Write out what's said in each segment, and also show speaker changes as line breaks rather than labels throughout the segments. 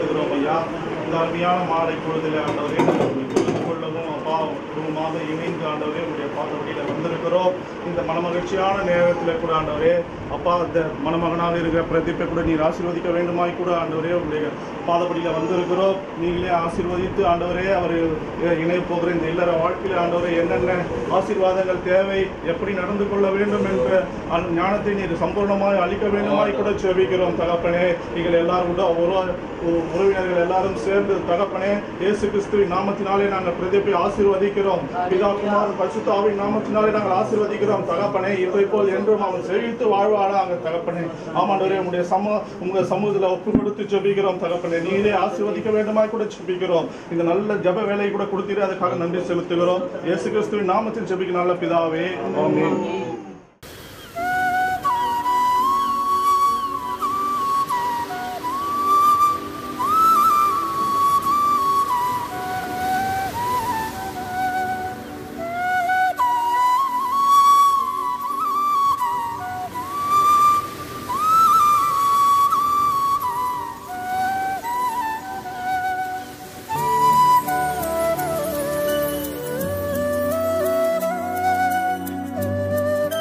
செலுத்துகிறோம் ஐயா இந்த அருமையான மாலை பொழுதில் ஆண்டவரே நாங்கள் உங்களை புரிந்து கொள்ளவும் அப்பா குடும்பமாக இணைந்து ஆண்டவரே உங்களுடைய பாதவடியில் வந்திருக்கிறோம் இந்த மனமகிழ்ச்சியான நேரத்தில் கூட ஆண்டவரே அப்பா இந்த மணமகனாக இருக்கிற பிரதீப்பை கூட நீர் ஆசீர்வதிக்க வேண்டுமாய் கூட ஆண்டவரே உங்களுடைய பாதப்படியில் வந்திருக்கிறோம் நீங்களே ஆசீர்வதித்து ஆண்டவரே அவர் இணைய போகிற இந்த இல்லற வாழ்க்கையில் ஆண்டவரே என்னென்ன ஆசீர்வாதங்கள் தேவை எப்படி நடந்து கொள்ள வேண்டும் என்ற அந்த ஞானத்தை நீர் சம்பூர்ணமாய் அளிக்க வேண்டுமாய் கூட செபிக்கிறோம் தகப்பனே நீங்கள் எல்லாரும் கூட ஒரு உறவினர்கள் எல்லாரும் சேர்ந்து தகப்பனே இயேசு கிறிஸ்துவின் நாமத்தினாலே நாங்கள் பிரதீப்பை ஆசீர்வதிக்கிறோம் பிதா குமாரன் பரிசுத்தாவின் நாமத்தினாலே நாங்கள் ஆசீர்வதிக்கிறோம் தகப்பனே இதை போல் என்றும் அவன் செழித்து வாழ்வாளாங்க தகப்பனே ஆமாண்டவரே உங்களுடைய சம உங்க சமூகத்தில் ஒப்பு கொடுத்து ஜெபிக்கிறோம் தகப்பனே நீங்களே ஆசீர்வதிக்க வேண்டுமாய் கூட ஜெபிக்கிறோம் இந்த நல்ல ஜெப வேலையை கூட கொடுத்தீரு அதுக்காக நன்றி செலுத்துகிறோம் இயேசு கிறிஸ்துவின் நாமத்தில் ஜெபிக்க நல்ல பிதாவே ஆமென்
ஆ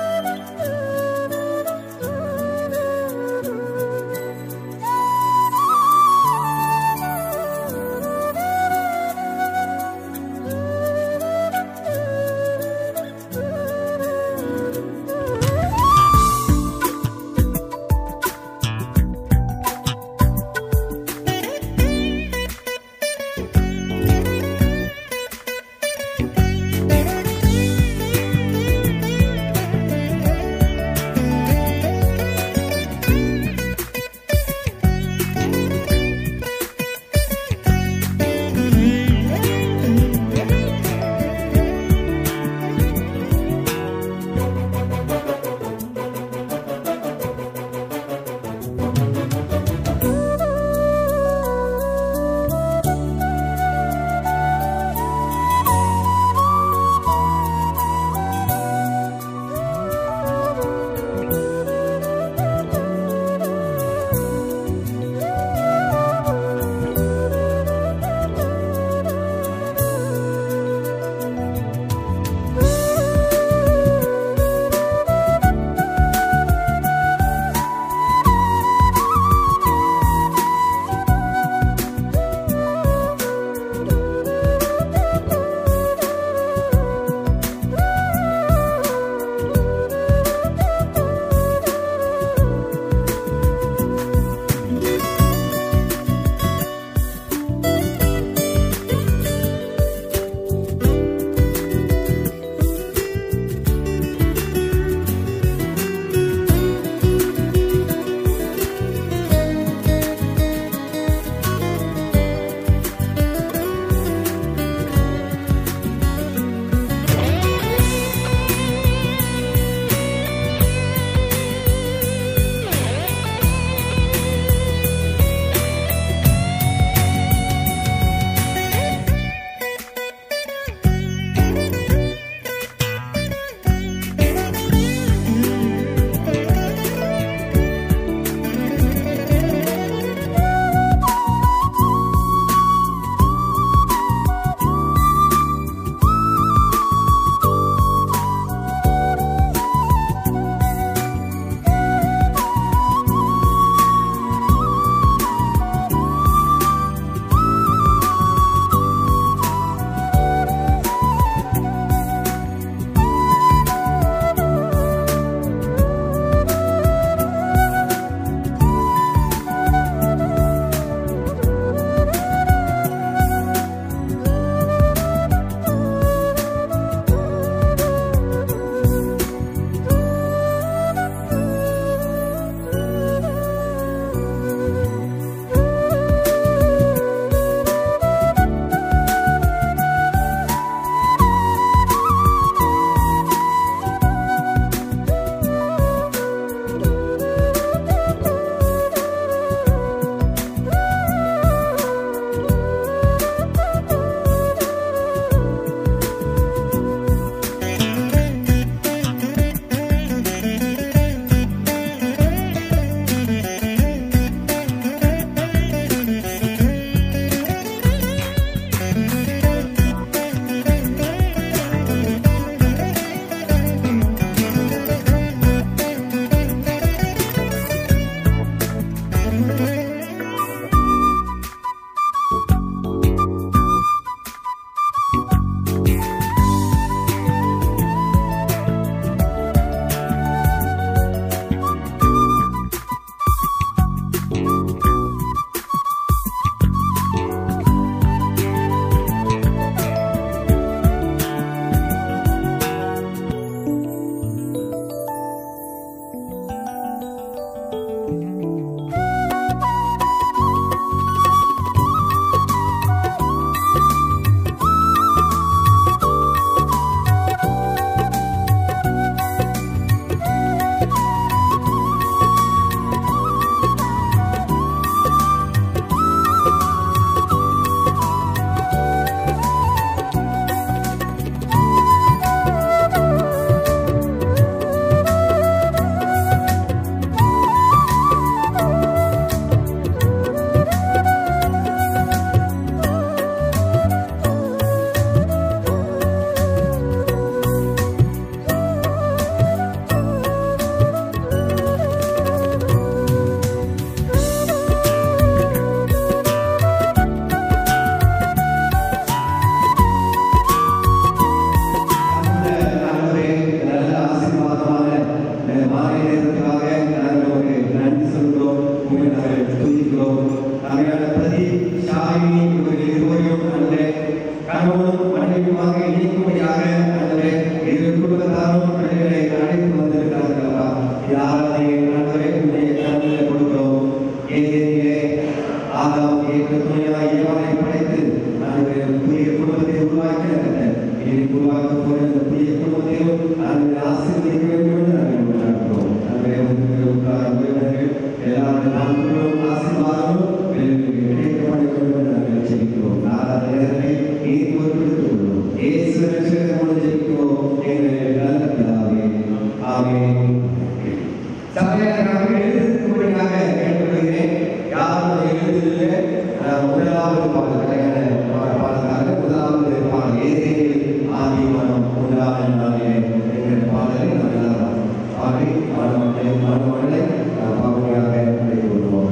இந்த ஆராதனையை ஆண்டவரே உடைய கரங்களில் கொடுக்கிறோம் ஏதேனிலே ஆதாம் ஏற்ற துணையாய் ஏவாளை படைத்து ஆண்டவரே புதிய குடும்பத்தை உருவாக்கினார்கள் இனி உருவாக்க போகிற இந்த புதிய குடும்பத்தையும் ஆண்டவரே ஆசீர்வதிக்க வேண்டும் என்று நாங்கள் கொண்டாடுகிறோம் ஆண்டவரே உங்களுக்கு உற்றார் உறவினர்கள் எல்லாருடைய நண்பர்களும் ஆசீர்வாதங்களும் கிடைக்கப்பட வேண்டும் என்று நாங்கள் ஜெபிக்கிறோம் ஆராதனை நேரத்தை நீர் பொறுப்பெடுத்துக் கொள்வோம் இயேசு ரட்சகர் மூலம் ஜெபிக்கிறோம் எங்கள் நல்ல பிதாவே ஆமென் சபையாக எழுதும்படியாக கேட்டுக்கொள்கிறேன் யாரும் எழுதிலே முதலாவது பாடல் கலைஞர பாடலாக முதலாவது பாடல் ஏதேனில் ஆதி மனம் உண்டான நாளே என்கிற பாடலை நாம் எல்லாரும் பாடி மாணவர்களை மாணவர்களை பகுதியாக அழைத்து கொள்வோம்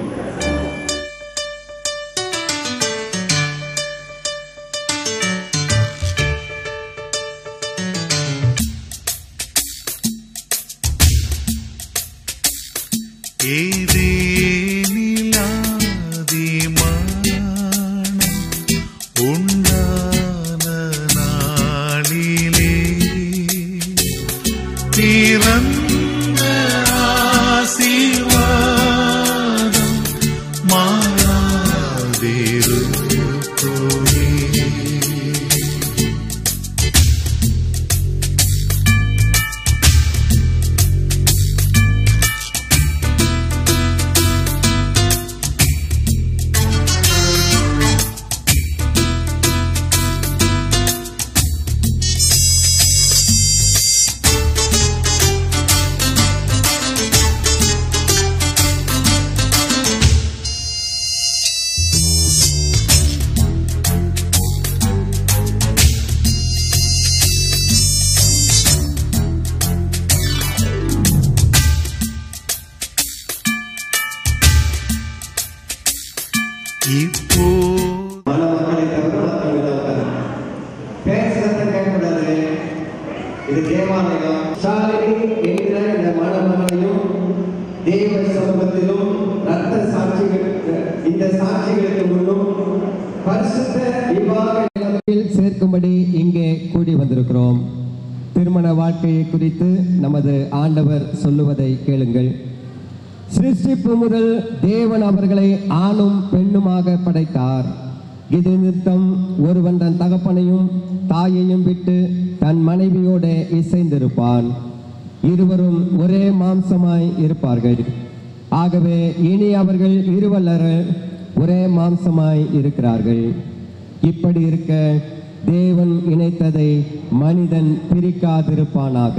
ஏதேனிலாதிமானம் உண்டான நாளிலே பிறந்த ஆசீர்வாதம் மாறாதிருக்குமே இப்போ
மணமக்களை தவிர மற்றவங்க உட்காருங்க. பேசுறத கேட்கக்கூடாது இது தேவாலயம் ஷாலினி என்கிற இந்த மணமகளையும் தேவ சமூகத்திலும் ரத்த சாட்சிகள் இந்த சாட்சிகளுக்கு முன்னும் பரிசுத்த விவாக
நிலைமையில் சேர்க்கும்படி இங்கே கூடி வந்திருக்கிறோம் திருமண வாழ்க்கையை குறித்து நமது ஆண்டவர் சொல்லுவதை கேளுங்கள் சிருஷ்டிப்பு முதல் தேவன் அவர்களை ஆணும் பெண்ணுமாக படைத்தார் இது நிறுத்தம் ஒருவன் தன் தகப்பனையும் தாயையும் விட்டு தன் மனைவியோட இசைந்திருப்பான் இருவரும் ஒரே மாம்சமாய் இருப்பார்கள் ஆகவே இனி அவர்கள் இருவல்லர்கள் ஒரே மாம்சமாய் இருக்கிறார்கள் இப்படி இருக்க தேவன் இணைத்ததை மனிதன் பிரிக்காதிருப்பானாக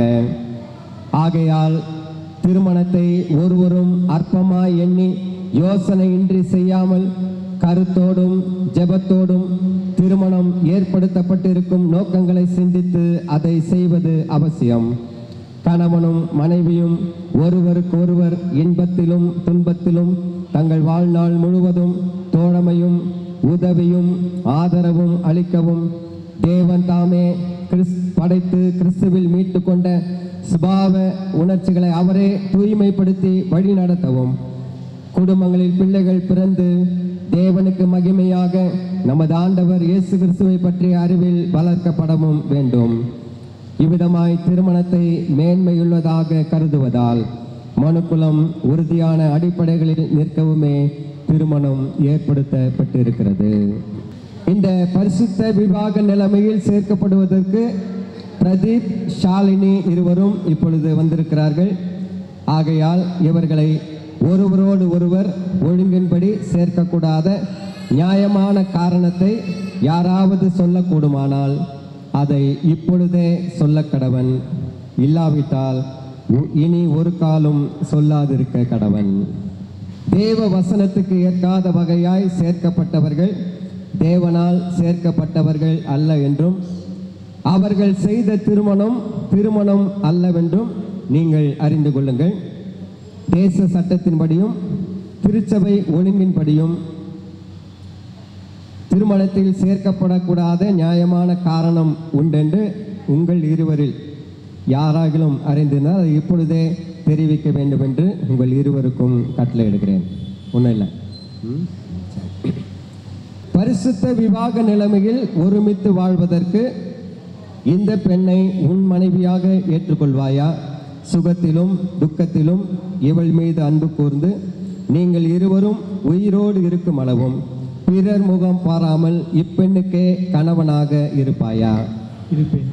ஆகையால் திருமணத்தை ஒருவரும் அற்பமாய் எண்ணி யோசனையின்றி செய்யாமல் கருத்தோடும் ஜெபத்தோடும் திருமணம் ஏற்படுத்தப்பட்டிருக்கும் நோக்கங்களை சிந்தித்து அதை செய்வது அவசியம் கணவனும் மனைவியும் ஒருவருக்கொருவர் இன்பத்திலும் துன்பத்திலும் தங்கள் வாழ்நாள் முழுவதும் தோழமையும் உதவியும் ஆதரவும் அளிக்கவும் தேவன் தாமே கிறிஸ் படைத்து கிறிஸ்துவில் மீட்டு கொண்ட சுபாவ உணர்ச்சிகளை அவரே தூய்மைப்படுத்தி வழி நடத்தவும் குடும்பங்களில் பிள்ளைகள் பிறந்து தேவனுக்கு மகிமையாக நமது ஆண்டவர் இயேசு கிறிஸ்துவை பற்றிய அறிவில் வளர்க்கப்படவும் வேண்டும் இவ்விதமாய் திருமணத்தை மேன்மையுள்ளதாக கருதுவதால் மனுக்குலம் உறுதியான அடிப்படைகளில் நிற்கவுமே திருமணம் ஏற்படுத்தப்பட்டிருக்கிறது இந்த பரிசுத்த விவாக நிலைமையில் சேர்க்கப்படுவதற்கு பிரதீப் ஷாலினி இருவரும் இப்பொழுது வந்திருக்கிறார்கள் ஆகையால் இவர்களை ஒருவரோடு ஒருவர் ஒழுங்கின்படி சேர்க்கக்கூடாத நியாயமான காரணத்தை யாராவது சொல்லக்கூடுமானால் அதை இப்பொழுதே சொல்ல கடவன் இல்லாவிட்டால் உ- இனி ஒரு காலும் சொல்லாதிருக்க கடவன் தேவ வசனத்துக்கு ஏற்காத வகையாய் சேர்க்கப்பட்டவர்கள் தேவனால் சேர்க்கப்பட்டவர்கள் அல்ல என்றும் அவர்கள் செய்த திருமணம் திருமணம் அல்லவென்றும் நீங்கள் அறிந்து கொள்ளுங்கள் தேச சட்டத்தின்படியும் திருச்சபை ஒழுங்கின்படியும் திருமணத்தில் சேர்க்கப்படக்கூடாத நியாயமான காரணம் உண்டென்று உங்கள் இருவரில் யாராகிலும் அறிந்திருந்தால் அதை இப்பொழுதே தெரிவிக்க வேண்டும் என்று உங்கள் இருவருக்கும் கட்டளையிடுகிறேன் ஒன்றும் இல்லை ம்? சரி. பரிசுத்த விவாக நிலைமையில் ஒருமித்து வாழ்வதற்கு இந்த பெண்ணை உன் மனைவியாக ஏற்றுக்கொள்வாயா சுகத்திலும் துக்கத்திலும் இவள் மீது அன்பு கூர்ந்து நீங்கள் இருவரும் உயிரோடு இருக்கும் அளவும் பிறர் முகம் பாராமல் இப்பெண்ணுக்கே கணவனாக இருப்பாயா
இருப்பேன்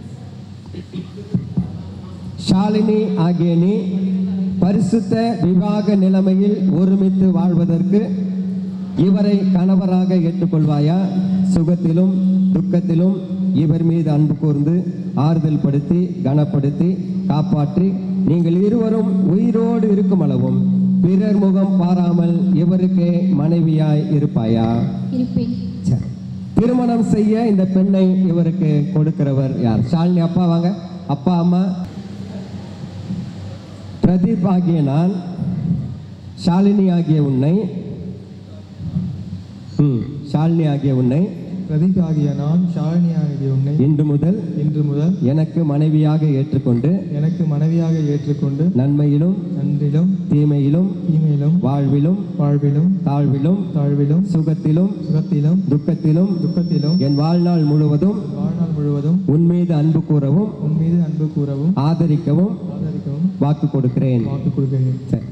ஷாலினி ஆகிய நீ பரிசுத்த விவாக நிலைமையில் ஒருமித்து வாழ்வதற்கு இவரை கணவராக ஏற்றுக்கொள்வாயா சுகத்திலும் துக்கத்திலும் இவர் மீது அன்பு கூர்ந்து ஆறுதல் படுத்தி கனப்படுத்தி காப்பாற்றி நீங்கள் இருவரும் உயிரோடு இருக்கும் அளவும் பிறர் முகம் பாராமல் இவருக்கே மனைவியாய் இருப்பாயா
இருப்பேன்
சரி. திருமணம் செய்ய இந்த பெண்ணை இவருக்கு கொடுக்கிறவர் யார் ஷாலினி அப்பா வாங்க அப்பா அம்மா பிரதீப் ஆகிய நான் ஷாலினி ஆகிய உன்னை ம், ஷாலினி ஆகிய உன்னை
பிரதீப் ஆகிய நான் ஷாலினி ஆகிய உன்னை
இன்று முதல்
இன்று முதல்
எனக்கு மனைவியாக ஏற்றுக்கொண்டு
எனக்கு மனைவியாக ஏற்றுக்கொண்டு
நன்மையிலும்
நன்றிலும்
தீமையிலும்
தீமையிலும்
வாழ்விலும்
வாழ்விலும்
தாழ்விலும்
தாழ்விலும்
சுகத்திலும்
சுகத்திலும்
துக்கத்திலும்
துக்கத்திலும்
என் வாழ்நாள் முழுவதும்
வாழ்நாள் முழுவதும்
உன் மீது அன்பு கூறவும்
உன் மீது அன்பு கூறவும்
ஆதரிக்கவும்
ஆதரிக்கவும்
வாக்கு கொடுக்கிறேன்
வாக்கு கொடுக்கிறேன்
சரி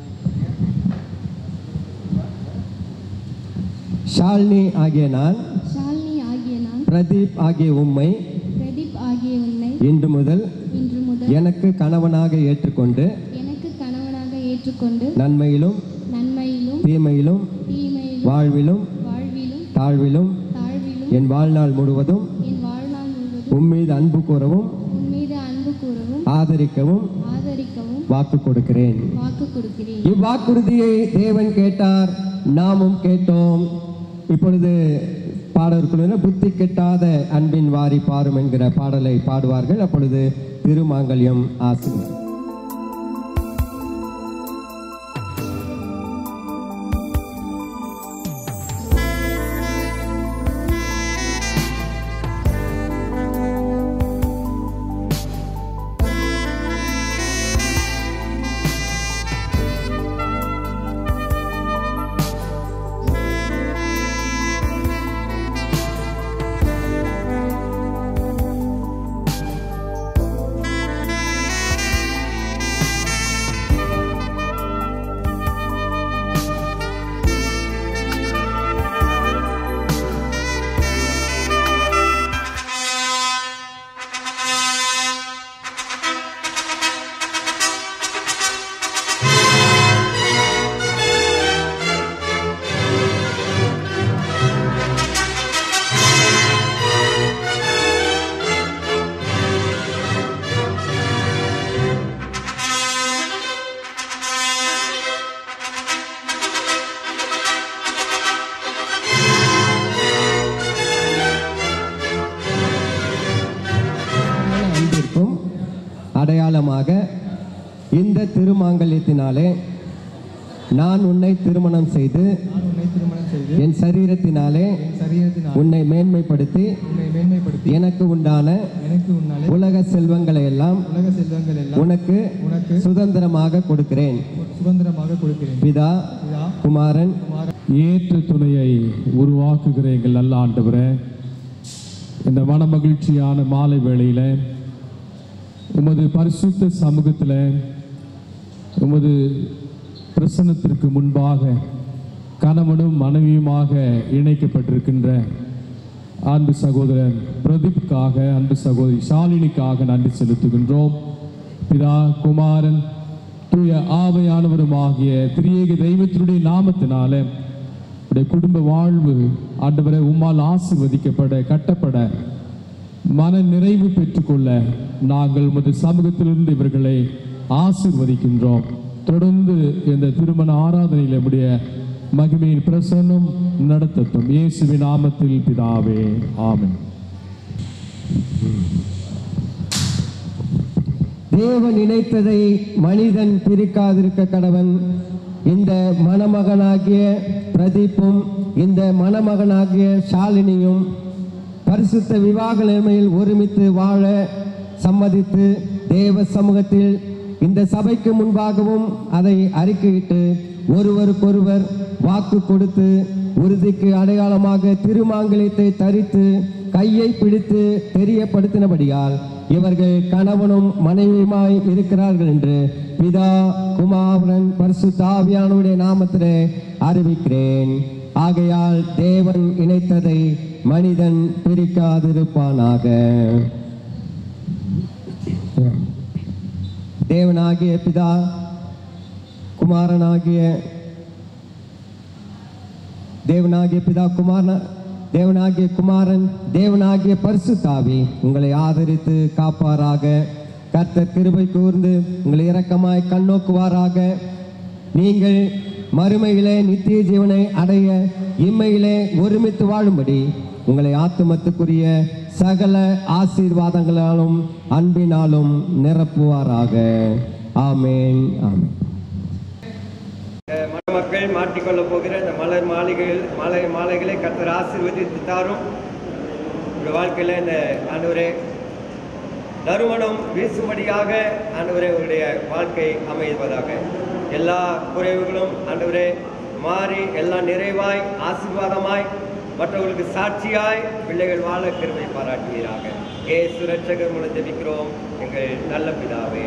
ஷாலினி ஆகிய நான்
ஷாலினி ஆகிய நான்
பிரதீப் ஆகிய உம்மை
பிரதீப் ஆகிய உன்னை
இன்று முதல்
இன்று முதல்
எனக்கு கணவனாக ஏற்றுக்கொண்டு
எனக்கு கணவனாக ஏற்றுக்கொண்டு
நன்மையிலும்
நன்மையிலும்
தீமையிலும்
தீமையிலும்
வாழ்விலும்
வாழ்விலும்
தாழ்விலும்
தாழ்விலும்
என் வாழ்நாள் முழுவதும்
என் வாழ்நாள் முழுவதும்
உம் மீது அன்பு கூறவும்
உன் மீது அன்பு கூறவும்
ஆதரிக்கவும்
ஆதரிக்கவும்
வாக்கு கொடுக்கிறேன்
வாக்கு கொடுக்கிறேன்
இவ்வாக்குறுதியை தேவன் கேட்டார் நாமும் கேட்டோம் இப்பொழுது பாடற்குழுவினர் புத்தி கெட்டாத அன்பின் வாரி பாரும் என்கிற பாடலை பாடுவார்கள் அப்பொழுது திருமாங்கல்யம் ஆசிரியர் அன்பிற்கும் அடையாளமாக இந்த திருமாங்கல்யத்தினாலே நான் உன்னை திருமணம் செய்து
நான் உன்னை திருமணம் செய்து
என் சரீரத்தினாலே
என் சரீரத்தினால்
உன்னை மேன்மைப்படுத்தி
உன்னை மேன்மைப்படுத்தி
எனக்கு உண்டான
எனக்கு உன்னாலே
உலக செல்வங்களை எல்லாம்
உலக செல்வங்கள் எல்லாம்
உனக்கு
உனக்கு
சுதந்திரமாக கொடுக்கிறேன்
சுதந்திரமாக கொடுக்கிறேன்
பிதா
பிதா
குமாரன்
ஏற்ற துணையை உருவாக்குகிற எங்கள் நல்ல ஆண்டவரே இந்த மன மகிழ்ச்சியான மாலை வேளையில் உமது பரிசுத்த சமூகத்தில் உமது பிரசன்னத்திற்கு முன்பாக கணவனும் மனைவியுமாக இணைக்கப்பட்டிருக்கின்ற அன்பு சகோதரன் பிரதீப்புக்காக அன்பு சகோதரி ஷாலினிக்காக நன்றி செலுத்துகின்றோம் பிதா குமாரன் தூய ஆவையானவருமாகிய திரியேக தெய்வத்தினுடைய நாமத்தினால உடைய குடும்ப வாழ்வு ஆண்டவரை உம்மால் ஆசிர்வதிக்கப்பட கட்டப்பட மன நிறைவு பெற்றுக்கொள்ள நாங்கள் உமது சமூகத்திலிருந்து இவர்களை ஆசிர்வதிக்கின்றோம் தொடர்ந்து இந்த திருமண ஆராதனையில் நம்முடைய மகிமையின் பிரசன்னம் நடத்தட்டும் இயேசுவின் நாமத்தில் பிதாவே ஆமென்
தேவன் இணைத்ததை மனிதன் பிரிக்காதிருக்க கடவன் இந்த மணமகனாகிய பிரதீப்பும் இந்த மணமகனாகிய ஷாலினியும் பரிசுத்த விவாக நிலைமையில் ஒருமித்து வாழ சம்மதித்து தேவ சமூகத்தில் இந்த சபைக்கு முன்பாகவும் அதை அறிக்கையிட்டு ஒருவருக்கொருவர் வாக்கு கொடுத்து உறுதிக்கு அடையாளமாக திருமாங்கலியத்தை தரித்து கையை பிடித்து தெரியப்படுத்தினபடியால் இவர்கள் கணவனும் மனைவியுமாய் இருக்கிறார்கள் என்று பிதா குமாரன் பரிசுத்தாவியானுடைய நாமத்திலே அறிவிக்கிறேன் ஆகையால் தேவன் இணைத்ததை மனிதன் பிரிக்காதிருப்பானாக தேவனாகிய பிதா குமாரனாகிய தேவனாகிய பிதா குமாரன் தேவனாகிய குமாரன் தேவனாகிய பரிசுத்தாவி உங்களை ஆதரித்து காப்பாராக கர்த்தர் கிருபை கூர்ந்து உங்களை இரக்கமாய் கண்ணோக்குவாராக நீங்கள் மறுமையிலே நித்திய ஜீவனை அடைய இம்மையிலே ஒருமித்து வாழும்படி உங்களை ஆத்துமத்துக்குரிய சகல ஆசீர்வாதங்களாலும் அன்பினாலும் நிரப்புவாராக ஆமேன் ஆமேன்
மணமக்கள் மாட்டிக்கொள்ளப் போகிற இந்த மலர் மாளிகைகள் மாலை மாலைகளை கர்த்தர் ஆசீர்வதித்து தாரும் உங்கள் வாழ்க்கையில் இந்த ஆண்டவரே நறுமணம் வீசும்படியாக ஆண்டவரே உங்களுடைய வாழ்க்கை அமைவதாக எல்லா குறைவுகளும் ஆண்டவரே மாறி எல்லாம் நிறைவாய் ஆசீர்வாதமாய் மற்றவர்களுக்கு சாட்சியாய் பிள்ளைகள் வாழ கிருபை பாராட்டுவீராக ஏ சுரட்சகர் மூலம் ஜெபிக்கிறோம் எங்கள் நல்ல பிதாவே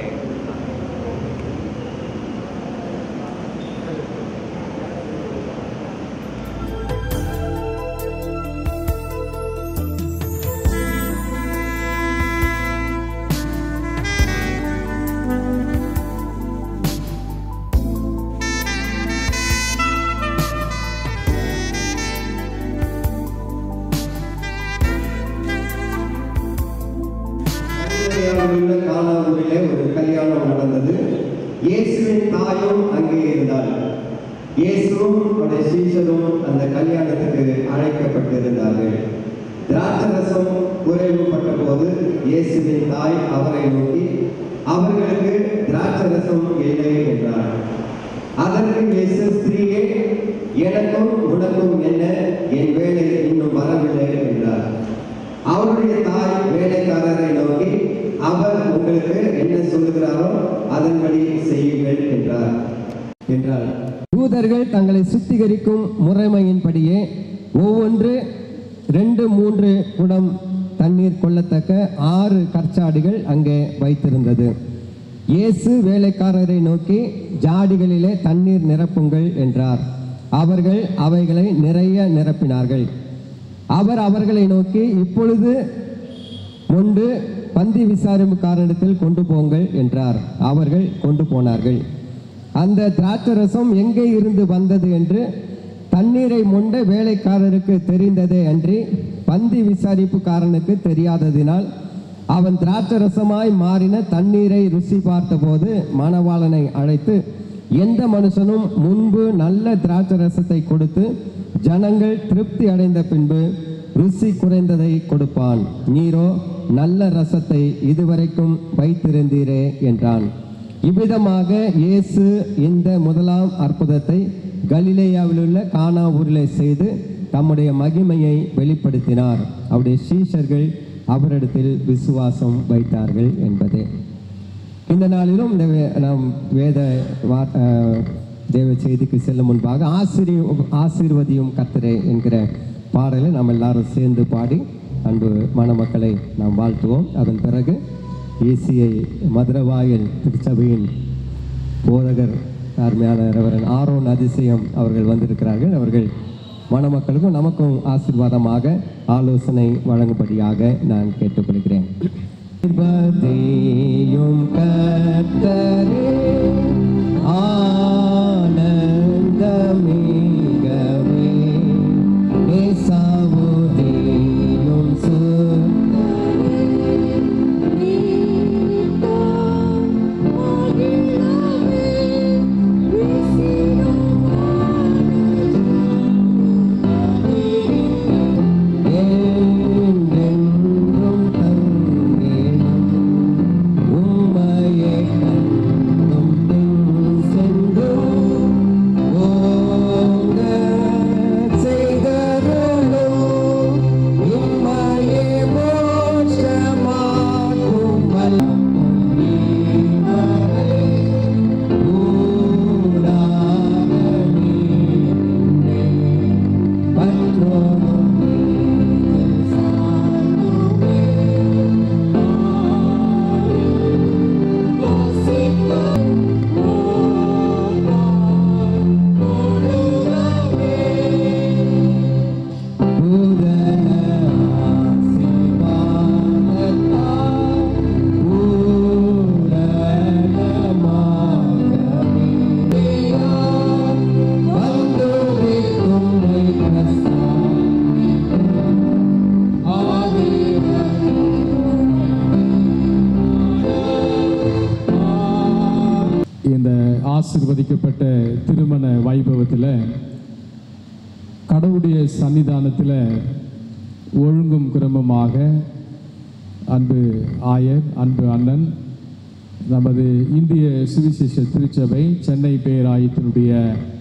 கலிலேயாவில் கானாவூரிலே ஒரு கல்யாணம் நடந்தது இயேசுவின் தாயும் அங்கே இருந்தாள் இயேசுவும் அவருடைய சீஷரும் அந்த கல்யாணத்துக்கு அழைக்கப்பட்டிருந்தார்கள் திராட்சரசம் குறைவுபட்ட போது இயேசுவின் தாய் அவரை நோக்கி அவர்களுக்கு திராட்சரசம் இல்லை என்றார் அதற்கு இயேசு ஸ்திரீயே எனக்கும் உனக்கும் என்ன என் வேலை இன்னும் வரவில்லை என்றார் அவருடைய தாய் வேலைக்காரரை நோக்கி அவர் உங்களுக்கு என்ன சொல்லுகிறாரோ அதன்படி செய்யுங்கள் என்றார் என்றார்
யூதர்கள் தங்களை சுத்திகரிக்கும் முறைமையின்படியே ஒவ்வொன்று ரெண்டு மூன்று குடம் தண்ணீர் கொள்ளத்தக்க ஆறு கற்சாடிகள் அங்கே வைத்திருந்தது இயேசு வேலைக்காரரை நோக்கி ஜாடிகளிலே தண்ணீர் நிரப்புங்கள் என்றார் அவர்கள் அவைகளை நிறைய நிரப்பினார்கள் அவர் அவர்களை நோக்கி இப்பொழுது கொண்டு பந்தி விசாரிப்புக்காரனிடத்தில் கொண்டு போங்கள் என்றார் அவர்கள் கொண்டு போனார்கள் அந்த திராட்சரசம் எங்கே இருந்து வந்தது என்று தண்ணீரை மொண்ட வேலைக்காரருக்கு தெரிந்ததே அன்றி பந்தி விசாரிப்புக்காரனுக்கு தெரியாததினால் அவன் திராட்சரசமாய் மாறின தண்ணீரை ருசி பார்த்தபோது மணவாளனை அழைத்து எந்த மனுஷனும் முன்பு நல்ல திராட்சரசத்தை கொடுத்து ஜனங்கள் திருப்தி அடைந்த பின்பு ருசி குறைந்ததை கொடுப்பான் நீரோ நல்ல ரசத்தை இதுவரைக்கும் வைத்திருந்தீரே என்றான் இவ்விதமாக இயேசு இந்த முதலாம் அற்புதத்தை கலிலேயாவில் உள்ள கானா ஊரிலே செய்து தம்முடைய மகிமையை வெளிப்படுத்தினார் அவருடைய சீஷர்கள் அவரிடத்தில் விசுவாசம் வைத்தார்கள் என்பதே இந்த நாளிலும் இந்த வே- நாம் வேத வா- அஹ், தேவ செய்திக்கு செல்லும் முன்பாக ஆசிரிய ஆசீர்வதியும் கர்த்தரே என்கிற பாடலை நாம் எல்லாரும் சேர்ந்து பாடி அன்பு மணமக்களை நாம் வாழ்த்துவோம் அதன் பிறகு ஏசிஐ மதுரவாயல் திருச்சபையின் போதகர் அருமையான ரெவரன் ஆரோன் அதிசயம் அவர்கள் வந்திருக்கிறார்கள் அவர்கள் மணமக்களுக்கும் நமக்கும் ஆசீர்வாதமாக ஆலோசனை வழங்கும்படியாக நான் கேட்டுக்கொள்கிறேன் ஆசீர்வதியும் கர்த்தரே, ஆனந்தமிகவே, ஏசாவுதேயும் சுத்தரே, என்றென்றும் தங்கேனும் உம்மையே கண்டும் பின் சென்றோம். ஓ
ஆசீர்வதிக்கப்பட்ட திருமண வைபவத்தில் கடவுளுடைய சன்னிதானத்தில் ஒழுங்கும் கிரமமாக அன்பு ஆயர் அன்பு அண்ணன் நமது இந்திய சுவிசேஷ திருச்சபை சென்னை பேராயத்தினுடைய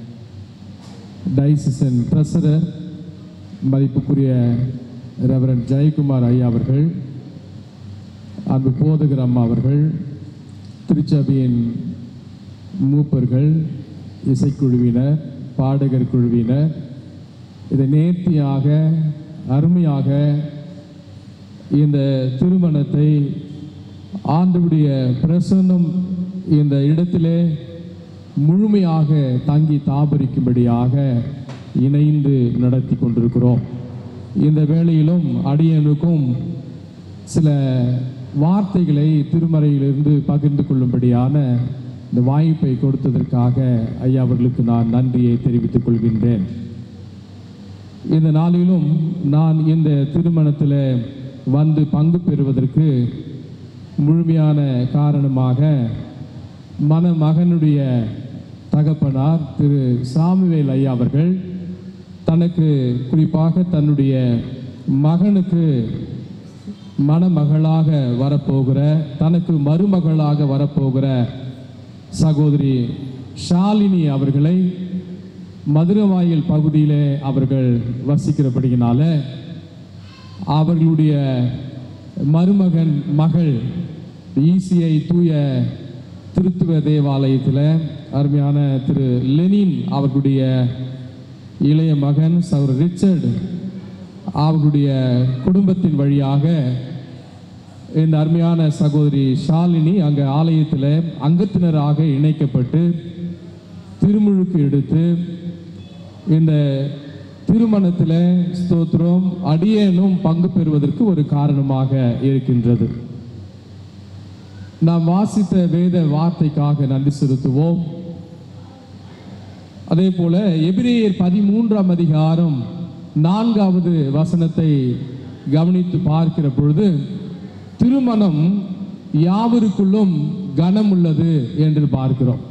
டைசிசன் ட்ரெஸரர் மதிப்புக்குரிய ரெவரன் ஜெயக்குமார் ஐயா அவர்கள் அன்பு போதகர் அம்மா அவர்கள் திருச்சபையின் மூப்பர்கள் இசைக்குழுவினர் பாடகர் குழுவினர் இதை நேர்த்தியாக அருமையாக இந்த திருமணத்தை ஆண்டவுடைய பிரசன்னம் இந்த இடத்திலே முழுமையாக தங்கி தாபரிக்கும்படியாக இணைந்து நடத்தி கொண்டிருக்கிறோம் இந்த வேளையிலும் அடியனுக்கும் சில வார்த்தைகளை திருமறையிலிருந்து பகிர்ந்து கொள்ளும்படியான இந்த வாய்ப்பை கொடுத்ததற்காக ஐயா அவர்களுக்கு நான் நன்றியை தெரிவித்துக் கொள்கின்றேன் இந்த நாளிலும் நான் இந்த திருமணத்தில் வந்து பங்கு பெறுவதற்கு முழுமையான காரணமாக மணமகனுடைய தகப்பனார் திரு சாமுவேல் ஐயா அவர்கள் தனக்கு குறிப்பாக தன்னுடைய மகனுக்கு மணமகளாக வரப்போகிற தனக்கு மருமகளாக வரப்போகிற சகோதரி ஷாலினி அவர்களை மதுரவாயில் பகுதியிலே அவர்கள் வசிக்கிறபடியினால அவர்களுடைய மருமகன் மகள் ஈசிஐ தூய திருத்துவ தேவாலயத்தில் அருமையான திரு லெனின் அவர்களுடைய இளைய மகன் சௌர் ரிச்சர்ட் அவர்களுடைய குடும்பத்தின் வழியாக இந்த அருமையான சகோதரி ஷாலினி அங்கே ஆலயத்தில் அங்கத்தினராக இணைக்கப்பட்டு திருமுழுக்கு எடுத்து இந்த திருமணத்தில் ஸ்தோத்திரம் அடியேனும் பங்கு பெறுவதற்கு ஒரு காரணமாக இருக்கின்றது நாம் வாசித்த வேத வார்த்தைக்காக நன்றி செலுத்துவோம் அதே போல எபிரேயர் பதிமூன்றாம் அதிகாரம் நான்காவது வசனத்தை கவனித்து பார்க்கிற பொழுது திருமணம் யாவருக்குள்ளும் கனம் உள்ளது என்று பார்க்கிறோம்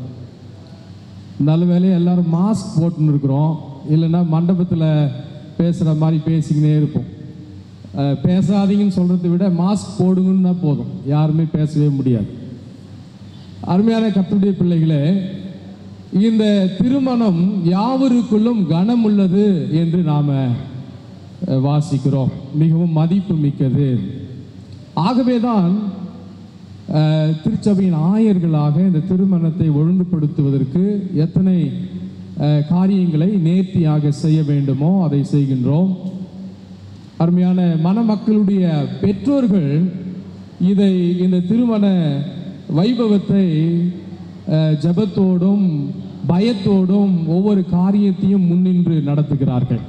நல்ல வேலையை எல்லாரும் மாஸ்க் போட்டுன்னு இருக்கிறோம் இல்லைன்னா மண்டபத்தில் பேசுகிற மாதிரி பேசிக்கினே இருப்போம் அஹ், பேசாதீங்கன்னு சொல்கிறத விட மாஸ்க் போடுங்கன்னா போதும் யாருமே பேசவே முடியாது அருமையான கத்துடைய பிள்ளைகளே இந்த திருமணம் யாவருக்குள்ளும் கனம் உள்ளது என்று நாம் வாசிக்கிறோம் மிகவும் மதிப்பு மிக்கது ஆகவேதான் அஹ், திருச்சபையின் ஆயர்களாக இந்த திருமணத்தை ஒழுங்குபடுத்துவதற்கு எத்தனை அஹ், காரியங்களை நேர்த்தியாக செய்ய வேண்டுமோ அதை செய்கின்றோம் அருமையான மணமக்களுடைய பெற்றோர்கள் இதை இந்த திருமண வைபவத்தை அஹ், ஜெபத்தோடும் பயத்தோடும் ஒவ்வொரு காரியத்தையும் முன்னின்று நடத்துகிறார்கள்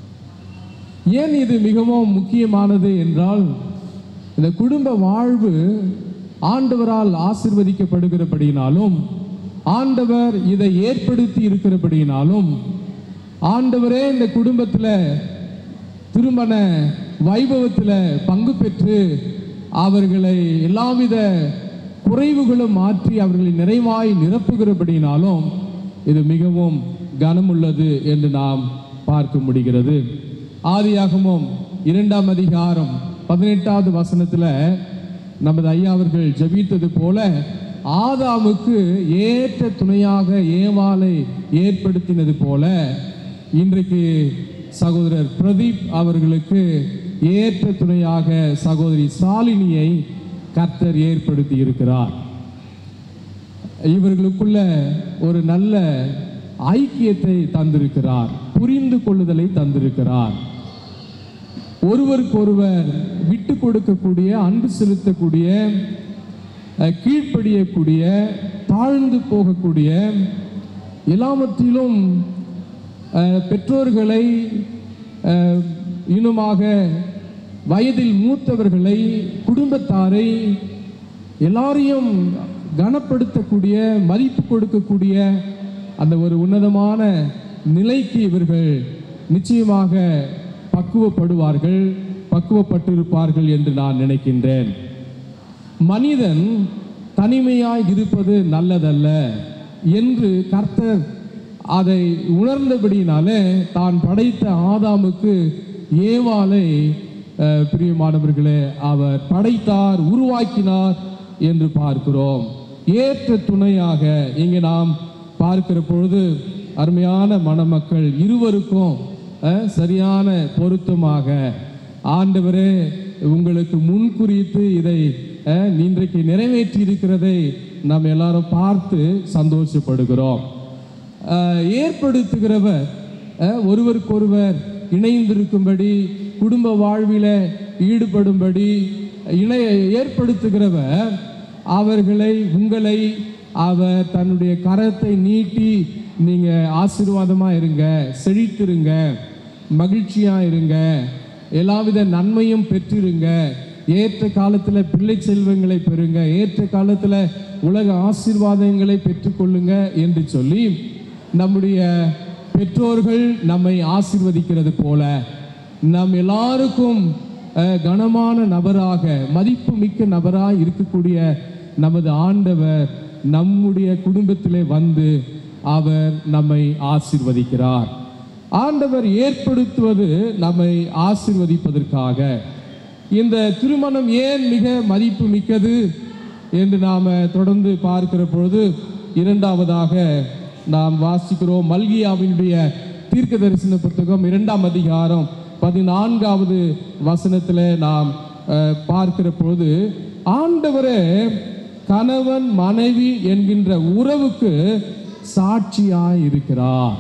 ஏன் இது மிகவும் முக்கியமானது என்றால் இந்த குடும்ப வாழ்வு ஆண்டவரால் ஆசிர்வதிக்கப்படுகிறபடியினாலும் ஆண்டவர் இதை ஏற்படுத்தி இருக்கிறபடியினாலும் ஆண்டவரே இந்த குடும்பத்தில் திருமண வைபவத்தில் பங்கு பெற்று அவர்களை எல்லாவித குறைவுகளும் மாற்றி அவர்களை நிறைவாய் நிரப்புகிறபடினாலும் இது மிகவும் கனமுள்ளது என்று நாம் பார்க்க முடிகிறது ஆதியாகமும் இரண்டாம் அதிகாரம் பதினெட்டாவது வசனத்துல நமது ஐயா அவர்கள் ஜெபித்தது போல ஆதாமுக்கு ஏற்ற துணையாக ஏவாளை ஏற்படுத்தினது போல இன்றைக்கு சகோதரர் பிரதீப் அவர்களுக்கு ஏற்ற துணையாக சகோதரி சாலினியை கர்த்தர் ஏற்படுத்தி இருக்கிறார் இவர்களுக்குள்ள ஒரு நல்ல ஐக்கியத்தை தந்திருக்கிறார் புரிந்து கொள்ளுதலை தந்திருக்கிறார் ஒருவருக்கொருவர் விட்டு கொடுக்கக்கூடிய அன்பு செலுத்தக்கூடிய அஹ், கீழ்ப்படியக்கூடிய தாழ்ந்து போகக்கூடிய எல்லாவற்றிலும் அஹ், பெற்றோர்களை அஹ், இன்னுமாக வயதில் மூத்தவர்களை குடும்பத்தாரை எல்லாரையும் கனப்படுத்தக்கூடிய மதிப்பு கொடுக்கக்கூடிய அந்த ஒரு உன்னதமான நிலைக்கு இவர்கள் நிச்சயமாக பக்குவப்படுவார்கள் பக்குவப்பட்டிருப்பார்கள் என்று நான் நினைக்கின்றேன் மனிதன் தனிமையாய் இருப்பது நல்லதல்ல என்று கர்த்தர் அதை உணர்ந்தபடியினாலே தான் படைத்த ஆதாமுக்கு ஏவாளை அஹ், பிரியமானவர்களே அவர் படைத்தார் உருவாக்கினார் என்று பார்க்கிறோம் ஏற்ற துணையாக இங்கே நாம் பார்க்கிற பொழுது அருமையான மணமக்கள் இருவருக்கும் அஹ், சரியான பொருத்தமாக ஆண்டவரே உங்களுக்கு முன்குறித்து இதை அஹ், இன்றைக்கு நிறைவேற்றி இருக்கிறதை நாம் எல்லாரும் பார்த்து சந்தோஷப்படுகிறோம் அஹ், ஏற்படுத்துகிறவர் அஹ், ஒருவருக்கொருவர் இணைந்திருக்கும்படி குடும்ப வாழ்வில ஈடுபடும்படி இணைய ஏற்படுத்துகிறவர் அவர்களை உங்களை அவர் தன்னுடைய கரத்தை நீட்டி நீங்க ஆசீர்வாதமா இருங்க செழித்திருங்க மகிழ்ச்சியா இருங்க எல்லாவித நன்மையும் பெற்றிருங்க ஏற்ற காலத்துல பிள்ளை செல்வங்களை பெறுங்க ஏற்ற காலத்துல உலக ஆசீர்வாதங்களை பெற்றுக்கொள்ளுங்க என்று சொல்லி நம்முடைய பெற்றோர்கள் நம்மை ஆசீர்வதிக்கிறது போல நம் எல்லாருக்கும் அஹ், கனமான நபராக மதிப்பு மிக்க நபராக இருக்கக்கூடிய நமது ஆண்டவர் நம்முடைய குடும்பத்திலே வந்து அவர் நம்மை ஆசீர்வதிக்கிறார் ஆண்டவர் ஏற்படுத்துவது நம்மை ஆசீர்வதிப்பதற்காக இந்த திருமணம் ஏன் மிக மதிப்பு மிக்கது என்று நாம் தொடர்ந்து பார்க்கிற பொழுது இரண்டாவதாக நாம் வாசிக்கிறோம் மல்கியாவினுடைய தீர்க்க தரிசன புத்தகம் இரண்டாம் அதிகாரம் பதினான்காவது வசனத்தில் நாம் அஹ், பார்க்கிற பொழுது ஆண்டவரே கணவன் மனைவி என்கின்ற உறவுக்கு சாட்சியாய் இருக்கிறார்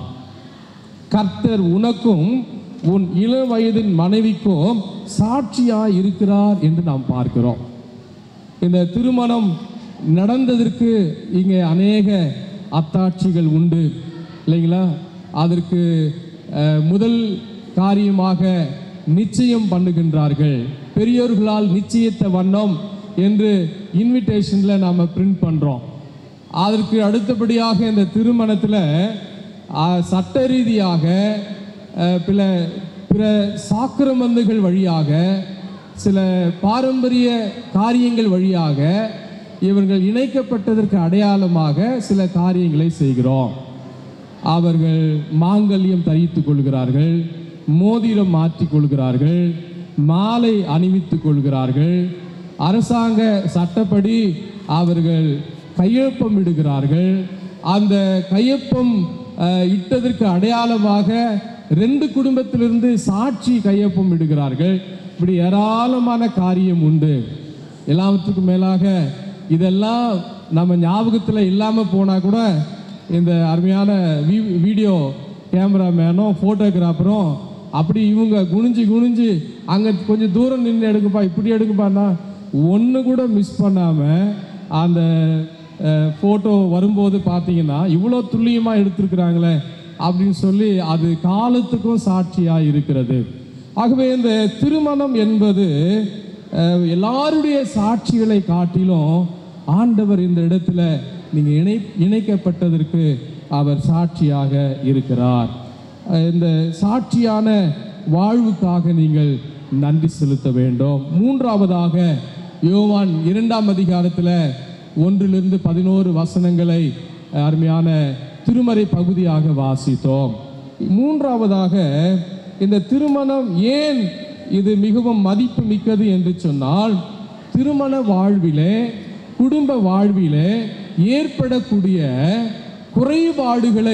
கர்த்தர் உனக்கும் உன் இள வயதின் மனைவிக்கும் சாட்சியாய் இருக்கிறார் என்று நாம் பார்க்கிறோம் இந்த திருமணம் நடந்ததற்கு இங்கே அநேக அத்தாட்சிகள் உண்டு இல்லைங்களா அதற்கு அஹ், முதல் காரியமாக நிச்சயம் பண்ணுகின்றார்கள் பெரியோர்களால் நிச்சயித்த வண்ணம் என்று இன்விடேஷனில் நாம் பிரிண்ட் பண்ணுறோம் அதற்கு அடுத்தபடியாக இந்த திருமணத்தில் சட்ட ரீதியாக அஹ், பிற பிற சாக்கிரமந்துகள் வழியாக சில பாரம்பரிய காரியங்கள் வழியாக இவர்கள் இணைக்கப்பட்டதற்கு அடையாளமாக சில காரியங்களை செய்கிறோம் அவர்கள் மாங்கல்யம் தரித்துக் கொள்கிறார்கள் மோதிரம் மாற்றிக் கொள்கிறார்கள் மாலை அணிவித்துக் கொள்கிறார்கள் அரசாங்க சட்டப்படி அவர்கள் கையொப்பம் இடுகிறார்கள் அந்த கையொப்பம் அஹ், இட்டதற்கு அடையாளமாக ரெண்டு குடும்பத்திலிருந்து சாட்சி கையொப்பம் இடுகிறார்கள் இப்படி ஏராளமான காரியம் உண்டு எல்லாவற்றுக்கும் மேலாக இதெல்லாம் நம்ம ஞாபகத்தில் இல்லாமல் போனால் கூட இந்த அருமையான வீ- வீடியோ கேமராமேனும் ஃபோட்டோகிராஃபரும் அப்படி இவங்க குனிஞ்சு குனிஞ்சு அங்கே கொஞ்சம் தூரம் நின்று எடுங்கப்பா இப்படி எடுங்கப்பான்னா ஒன்று கூட மிஸ் பண்ணாமல் அந்த ஃபோட்டோ வரும்போது பார்த்தீங்கன்னா இவ்வளோ துல்லியமாக எடுத்திருக்கிறாங்களே அப்படின்னு சொல்லி அது காலத்துக்கும் சாட்சியாக இருக்கிறது ஆகவே இந்த திருமணம் என்பது அஹ், எல்லாருடைய சாட்சிகளை காட்டிலும் ஆண்டவர் இந்த இடத்துல நீங்கள் இணை இணைக்கப்பட்டதற்கு அவர் சாட்சியாக இருக்கிறார் அஹ், இந்த சாட்சியான வாழ்வுக்காக நீங்கள் நன்றி செலுத்த வேண்டும் மூன்றாவதாக யோவான் இரண்டாம் அதிகாரத்தில் ஒன்றிலிருந்து பதினோரு வசனங்களை அஹ், அருமையான திருமறை பகுதியாக வாசித்தோம் மூன்றாவதாக இந்த திருமணம் ஏன் இது மிகவும் மதிப்பு மிக்கது என்று சொன்னால் திருமண வாழ்விலே குடும்ப வாழ்விலே ஏற்படக்கூடிய குறைபாடுகளை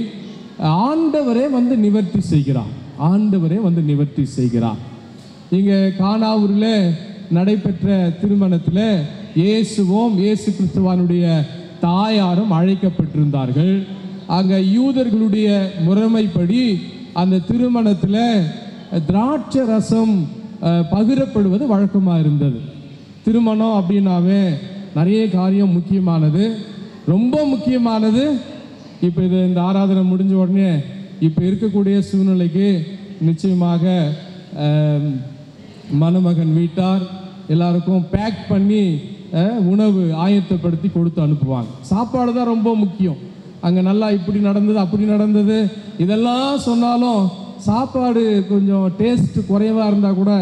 ஆண்டவரே வந்து நிவர்த்தி செய்கிறார் ஆண்டவரே வந்து நிவர்த்தி செய்கிறார் இங்க கானாவூரில் நடைபெற்ற திருமணத்தில் இயேசுவும் இயேசு கிறிஸ்துவானுடைய தாயாரும் அழைக்கப்பட்டிருந்தார்கள் அங்க யூதர்களுடைய முறைமைப்படி அந்த திருமணத்தில் திராட்சை ரசம் அஹ், பகிரப்படுவது வழக்கமாக இருந்தது திருமணம் அப்படின்னாவே நிறைய காரியம் முக்கியமானது ரொம்ப முக்கியமானது இப்போ இது இந்த ஆராதனை முடிஞ்ச உடனே இப்போ இருக்கக்கூடிய சூழ்நிலைக்கு நிச்சயமாக ஆம், மணமகன் வீட்டார் எல்லாருக்கும் பேக் பண்ணி அஹ், உணவு ஆயத்தப்படுத்தி கொடுத்து அனுப்புவாங்க சாப்பாடு தான் ரொம்ப முக்கியம் அங்கே நல்லா இப்படி நடந்தது அப்படி நடந்தது இதெல்லாம் சொன்னாலும் சாப்பாடு கொஞ்சம் டேஸ்ட் குறைவாக இருந்தால் கூட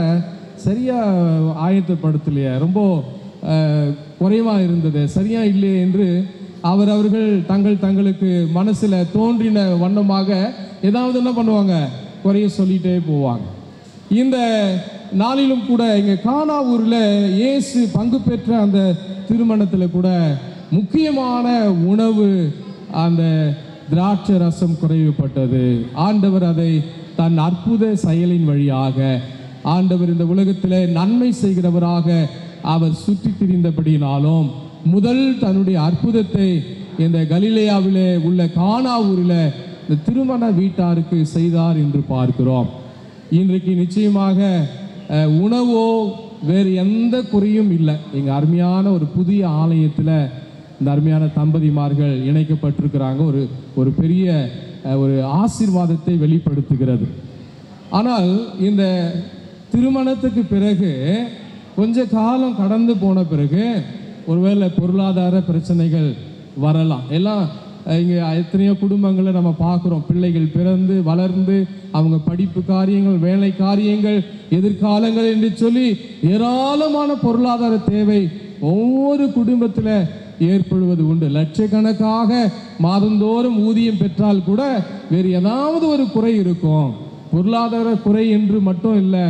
சரியாக ஆயத்தப்படுத்தலையே ரொம்ப குறைவாக இருந்தது சரியா இல்லையே என்று அவர் அவர்கள் தங்கள் தங்களுக்கு மனசுல தோன்றின வண்ணமாக ஏதாவது என்ன பண்ணுவாங்க குறைய சொல்லிட்டே போவாங்க இந்த நாளிலும் கூட இங்க கானாவூர்ல இயேசு பங்கு பெற்ற அந்த திருமணத்தில் கூட முக்கியமான உணவு அந்த திராட்சை ரசம் குறைவுபட்டது ஆண்டவர் அதை தன் அற்புத செயலின் வழியாக ஆண்டவர் இந்த உலகத்தில் நன்மை செய்கிறவராக அவர் சுற்றி திரிந்தபடினாலும் முதல் தன்னுடைய அற்புதத்தை இந்த கலிலேயாவிலே உள்ள கானாவூரில் இந்த திருமண வீட்டாருக்கு செய்தார் என்று பார்க்கிறோம் இன்றைக்கு நிச்சயமாக அஹ், உணவோ வேறு எந்த குறையும் இல்லை எங்க அருமையான ஒரு புதிய ஆலயத்தில் இந்த அருமையான தம்பதிமார்கள் இணைக்கப்பட்டிருக்கிறாங்க ஒரு ஒரு பெரிய அஹ், ஒரு ஆசீர்வாதத்தை வெளிப்படுத்துகிறது ஆனால் இந்த திருமணத்துக்கு பிறகு கொஞ்ச காலம் கடந்து போன பிறகு ஒருவேளை பொருளாதார பிரச்சனைகள் வரலாம் எல்லாம் அஹ், இங்க எத்தனையோ குடும்பங்களை நம்ம பார்க்குறோம் பிள்ளைகள் பிறந்து வளர்ந்து அவங்க படிப்பு காரியங்கள் வேலை காரியங்கள் எதிர்காலங்கள் என்று சொல்லி ஏராளமான பொருளாதார தேவை ஒவ்வொரு குடும்பத்தில் ஏற்படுவது உண்டு லட்சக்கணக்காக மாதந்தோறும் ஊதியம் பெற்றால் கூட வேறு ஏதாவது ஒரு குறை இருக்கும் பொருளாதார குறை என்று மட்டும் இல்லை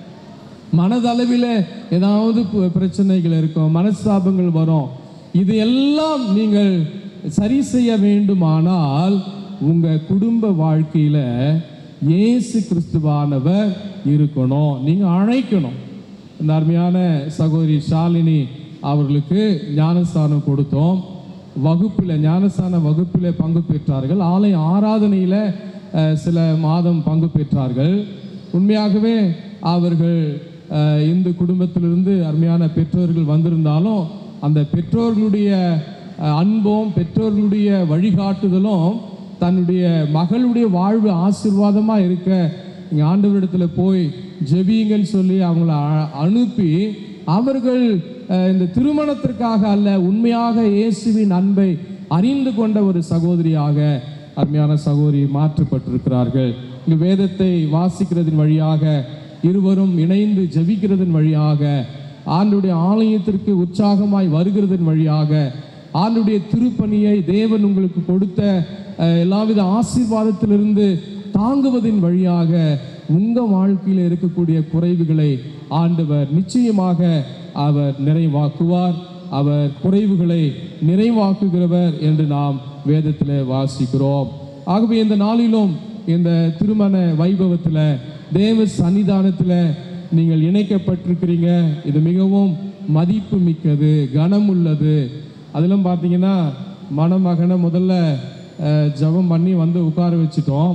மனதளவில் ஏதாவது பு- பிரச்சனைகள் இருக்கும் மனஸ்தாபங்கள் வரும் இது எல்லாம் நீங்கள் சரி செய்ய வேண்டுமானால் உங்க குடும்ப வாழ்க்கையில இயேசு கிறிஸ்துவானவர் இருக்கணும் நீங்க அழைக்கணும் இந்த அருமையான சகோதரி ஷாலினி அவர்களுக்கு ஞானஸ்தானம் கொடுத்தோம் வகுப்பில் ஞானஸ்தான வகுப்பில் பங்கு பெற்றார்கள் ஆலய ஆராதனையில் அஹ், சில மாதம் பங்கு பெற்றார்கள் உண்மையாகவே அவர்கள் அஹ், இந்து குடும்பத்திலிருந்து அருமையான பெற்றோர்கள் வந்திருந்தாலும் அந்த பெற்றோர்களுடைய அஹ், அன்பும் பெற்றோர்களுடைய வழிகாட்டுதலும் தன்னுடைய மகளுடைய வாழ்வு ஆசீர்வாதமாக இருக்க இங்கே ஆண்டவரிடத்தில் போய் ஜெபியுங்கன்னு சொல்லி அவங்கள அ- அனுப்பி அவர்கள் அஹ், இந்த திருமணத்திற்காக அல்ல உண்மையாக இயேசுவின் அன்பை அறிந்து கொண்ட ஒரு சகோதரியாக அருமையான சகோதரி மாற்றப்பட்டிருக்கிறார்கள் இங்கு வேதத்தை வாசிக்கிறதன் வழியாக இருவரும் இணைந்து ஜெபிக்கிறதன் வழியாக ஆண்டுடைய ஆலயத்திற்கு உற்சாகமாய் வருகிறதன் வழியாக ஆண்டுடைய திருப்பணியை தேவன் உங்களுக்கு கொடுத்த அஹ், எல்லாவித ஆசீர்வாதத்திலிருந்து தாங்குவதின் வழியாக உங்க வாழ்க்கையில் இருக்கக்கூடிய குறைவுகளை ஆண்டவர் நிச்சயமாக அவர் நிறைவாக்குவார் அவர் குறைவுகளை நிறைவாக்குகிறவர் என்று நாம் வேதத்தில் வாசிக்கிறோம் ஆகவே இந்த நாளிலும் இந்த திருமண வைபவத்தில் தேவ சன்னிதானத்தில் நீங்கள் இணைக்கப்பட்டிருக்கிறீங்க இது மிகவும் மதிப்பு மிக்கது கனம் உள்ளது அதெல்லாம் பார்த்தீங்கன்னா மணமகனை முதல்ல அஹ், ஜெபம் பண்ணி வந்து உட்கார வச்சுட்டோம்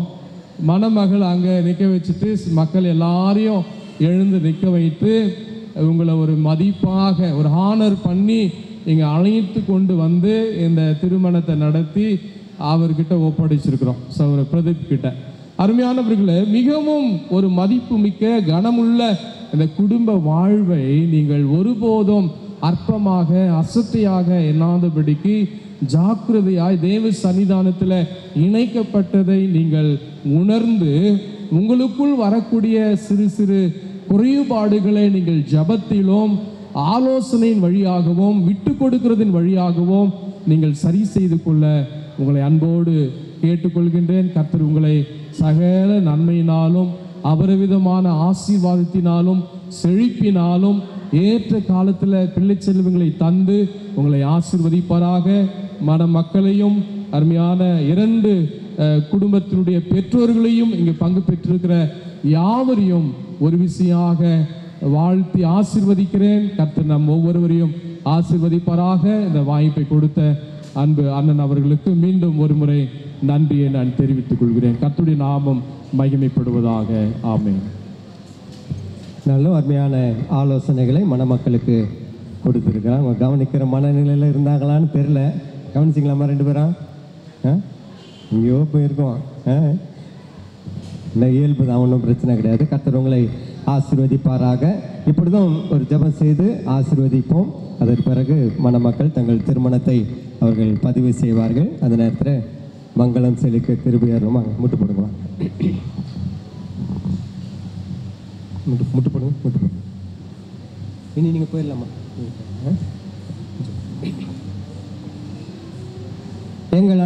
மணமகள் அங்கே நிற்க வச்சுட்டு மக்கள் எல்லாரையும் எழுந்து நிற்க வைத்து உங்களை ஒரு மதிப்பாக ஒரு ஹானர் பண்ணி இங்கே அழைத்து கொண்டு வந்து இந்த திருமணத்தை நடத்தி அவர்கிட்ட ஒப்படைச்சிருக்கிறோம் சௌர பிரதீப் கிட்ட அருமையானவர்களே மிகவும் ஒரு மதிப்பு மிக்க கனமுள்ள இந்த குடும்ப வாழ்வை நீங்கள் ஒருபோதும் அற்பமாக அசட்டையாக எண்ணாதபடிக்கு ஜாக்கிரதையாய் தேவ சன்னிதானத்தில் இணைக்கப்பட்டதை நீங்கள் உணர்ந்து உங்களுக்குள் வரக்கூடிய சிறு சிறு குறைபாடுகளை நீங்கள் ஜபத்திலும் ஆலோசனையின் வழியாகவும் விட்டு கொடுக்கிறதின் வழியாகவும் நீங்கள் சரி செய்து கொள்ள உங்களை அன்போடு கேட்டுக்கொள்கின்றேன் கர்த்தர் உங்களை சகல நன்மையினாலும் அபரவிதமான ஆசீர்வாதத்தினாலும் செழிப்பினாலும் ஏற்ற காலத்தில் பிள்ளை செல்வங்களை தந்து உங்களை ஆசீர்வதிப்பாராக மன மக்களையும் அருமையான இரண்டு அஹ், குடும்பத்தினுடைய பெற்றோர்களையும் இங்கு பங்கு பெற்றிருக்கிற யாவரையும் ஒரு விசையாக வாழ்த்தி ஆசீர்வதிக்கிறேன் கர்த்தர் நம் ஒவ்வொருவரையும் ஆசீர்வதிப்பாராக இந்த வாய்ப்பை கொடுத்த அன்பு அண்ணன் அவர்களுக்கு மீண்டும் ஒரு முறை நன்றியை நான் தெரிவித்துக் கொள்கிறேன் கர்த்தருடைய நாமம் மகிமைப்படுவதாக ஆமென்
நல்ல அருமையான ஆலோசனைகளை மணமக்களுக்கு கொடுத்துருக்குறாங்க அவங்க கவனிக்கிற மனநிலையில் இருந்தாங்களான்னு தெரில கவனிச்சிங்களாமா ரெண்டு பேரும் ஆ எங்கேயோ போயிருக்கோம் ஆ இல்லை இயல்பு தான் ஒன்றும் பிரச்சனை கிடையாது கர்த்தர் உங்களை ஆசீர்வதிப்பாராக இப்படிதான் ஒரு ஜெபம் செய்து ஆசீர்வதிப்போம் அதற்கு பிறகு மணமக்கள் தங்கள் திருமணத்தை அவர்கள் பதிவு செய்வார்கள் அந்த நேரத்தில் மங்களம் செழிக்க கிருபையாரும் முட்டு போடுங்களா முட்டு முட்டு போடுங்க முட்டு போடுங்க இனி நீங்கள் போயிடலாமா ம். ஆ?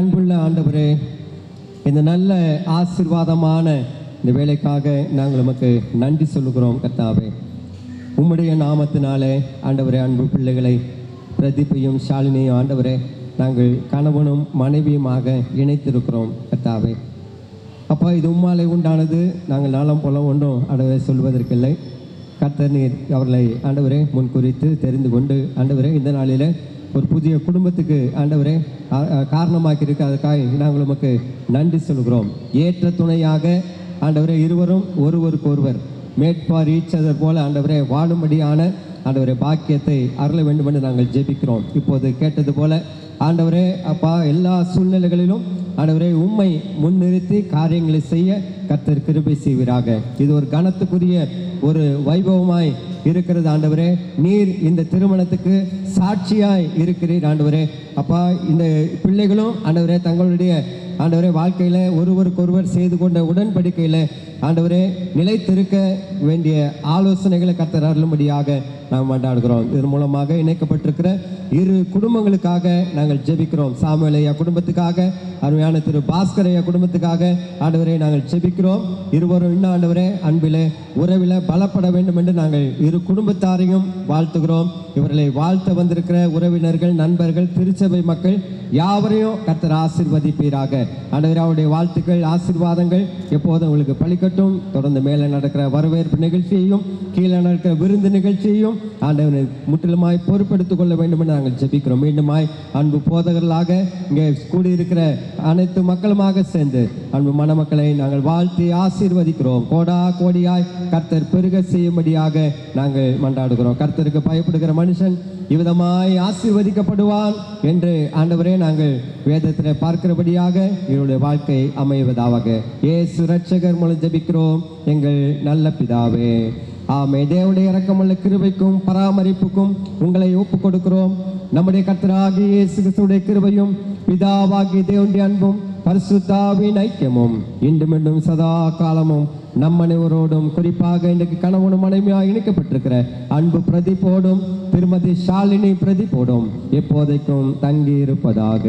அன்புள்ள ஆண்டவரே இந்த நல்ல ஆசீர்வாதமான இந்த வேலைக்காக நாங்கள் உமக்கு நன்றி சொல்லுகிறோம் கர்த்தாவே உம்முடைய நாமத்தினாலே ஆண்டவரே அன்பு பிள்ளைகளை பிரதீப்பையும் ஷாலினியும் ஆண்டவரே நாங்கள் கணவனும் மனைவியுமாக இணைத்திருக்கிறோம் கர்த்தாவே அப்பா இது உம்மாலே உண்டானது நாங்கள் நாளம் போல ஒன்றும் ஆண்டவரே சொல்வதற்கில்லை கர்த்தர் நீர் அவர்களை ஆண்டவரே முன்குறித்து தெரிந்து கொண்டு ஆண்டவரே இந்த நாளில் ஒரு புதிய குடும்பத்துக்கு ஆண்டவரே ஆ- ஆ, காரணமாக்கி இருக்க அதுக்காக நாங்கள் உமக்கு நன்றி சொல்கிறோம் ஏற்ற துணையாக ஆண்டவரே இருவரும் ஒருவருக்கு ஒருவர் மேற்பார் ஈச்சதர் போல ஆண்டவரே வாழும்படியான ஆண்டவரே பாக்கியத்தை அருள வேண்டும் என்று நாங்கள் ஜெபிக்கிறோம் இப்போது கேட்டது போல ஆண்டவரே அப்பா எல்லா சூழ்நிலைகளிலும் ஆண்டவரே உம்மை முன்னிறுத்தி காரியங்களை செய்ய கர்த்தர் கிருபை செய்வீராக இது ஒரு கனத்துக்குரிய ஒரு வைபவமாய் இருக்கிறது ஆண்டவரே நீர் இந்த திருமணத்துக்கு சாட்சியாய் இருக்கிறீர் ஆண்டவரே அப்பா இந்த பிள்ளைகளும் ஆண்டவரே தங்களுடைய ஆண்டவரே வாழ்க்கையில ஒருவருக்கொருவர் செய்து கொண்ட உடன்படிக்கையில ஆண்டவரே நிலைத்திருக்க வேண்டிய ஆலோசனைகளை கர்த்தர் அருளும்படியாக நாம் கொண்டாடுகிறோம் இதன் மூலமாக இணைக்கப்பட்டிருக்கிற இரு குடும்பங்களுக்காக நாங்கள் ஜெபிக்கிறோம் சாமுவேலையா குடும்பத்துக்காக அருமையான திரு பாஸ்கரையா குடும்பத்துக்காக ஆண்டவரே நாங்கள் ஜெபிக்கிறோம் இருவரும் இன்னும் ஆண்டவரே அன்பிலே உறவில பலப்பட வேண்டும் என்று நாங்கள் இரு குடும்பத்தாரையும் வாழ்த்துகிறோம் இவர்களை வாழ்த்த வந்திருக்கிற உறவினர்கள் நண்பர்கள் திருச்சபை மக்கள் யாவரையும் கர்த்தர் ஆசீர்வதிப்பீராக ஆண்டவரே அவருடைய வாழ்த்துக்கள் ஆசீர்வாதங்கள் எப்போதும் உங்களுக்கு பலிக்கட்டும் தொடர்ந்து மேலே நடக்கிற வரவேற்பு நிகழ்ச்சியையும் கீழே நடக்கிற விருந்து நிகழ்ச்சியையும் ஆண்டவனை முற்றிலுமாய் பொறுப்பெடுத்துக் கொள்ள வேண்டும் என்று நாங்கள் ஜெபிக்கிறோம் மீண்டுமாய் அன்பு போதகர்களாக இங்கே கூடியிருக்கிற அனைத்து மக்களுமாக சேர்ந்து அன்பு மணமக்களை நாங்கள் வாழ்த்தி ஆசீர்வதிக்கிறோம் கோடா கோடியாய் கர்த்தர் பெருக செய்யும்படியாக நாங்கள் மன்றாடுகிறோம் கர்த்தருக்கு பயப்படுகிற மனுஷன் இவ்விதமாய் ஆசீர்வதிக்கப்படுவான் என்று ஆண்டவரே நாங்கள் வேதத்தில் பார்க்கிறபடியாக இவருடைய வாழ்க்கை அமைவதாக ஏசு ரட்சகர் மூலம் ஜெபிக்கிறோம் எங்கள் நல்ல பிதாவே ஆமே தேவனுடைய இரக்கமுள்ள கிருபைக்கும் பராமரிப்புக்கும் உங்களை ஒப்புக் கொடுக்கிறோம் நம்முடைய கர்த்தராகிய இயேசு கிறிஸ்துவுடைய கிருபையும் பிதாவாகிய தேவனுடைய அன்பும் பரிசுத்தாவின் ஐக்கியமும் இன்று மீண்டும் சதா காலமும் நம் அனைவரோடும் குறிப்பாக இன்றைக்கு கணவனும் மனைவியாக இணைக்கப்பட்டிருக்கிற அன்பு பிரதீப்போடும் திருமதி ஷாலினி பிரதீப்போடும் எப்போதைக்கும் தங்கி இருப்பதாக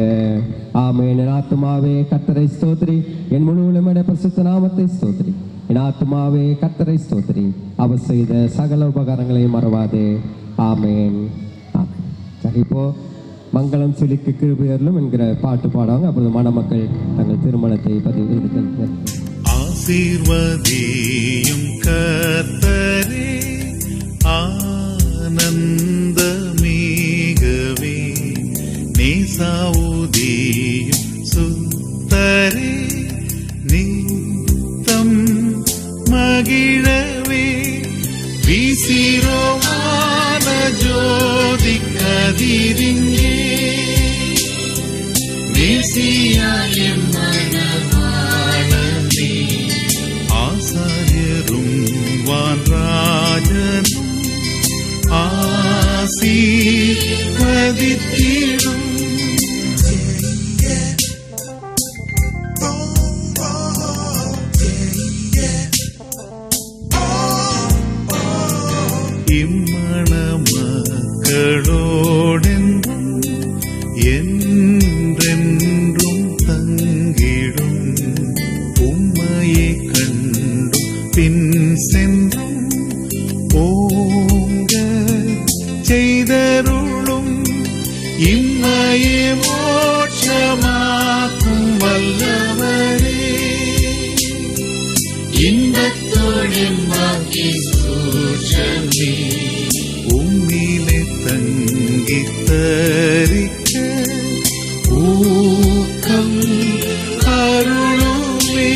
ஆமென் என் ஆத்துமாவே கத்தரை ஸ்தோத்ரி என் முழு பரிசுத்த நாமத்தை ஸ்தோத்ரி என் ஆத்துமாவே கத்தரை ஸ்தோத்ரி அவர் செய்த சகல உபகாரங்களையும் மறவாதே ஆமென் ஆமென் சரி இப்போ மங்களம் சிலிக்கு கிருபையர்களும் என்கிற பாட்டு பாடுவாங்க அப்பொழுது மணமக்கள் தங்கள் திருமணத்தை பதிவு இது-
ஆசீர்வதியும் கர்த்தரே ஆனந்தமீகவே நேசாவுதியும் சுத்தரே நித்தம் மகிழவே வீசிரோமான ஜோதி கதிரிங்கே நேசியாயம் மனவாளனே ஆசாரியரும் வான்ராஜனும் ஆசீர்வதித்திடும் இம்மண மக்களோடென்றும் என்றென்றும் தங்கிடும் உம்மையை கண்டும் பின் சென்றும் ஓங்க செய்தருளும் இம்மையே மோட்சமாக்கும் வல்லவரே இன்பத்தோடெம்பாக்கி சூழலே உம்மிலே தங்கி தரிக்க ஊக்கம் அருளுமே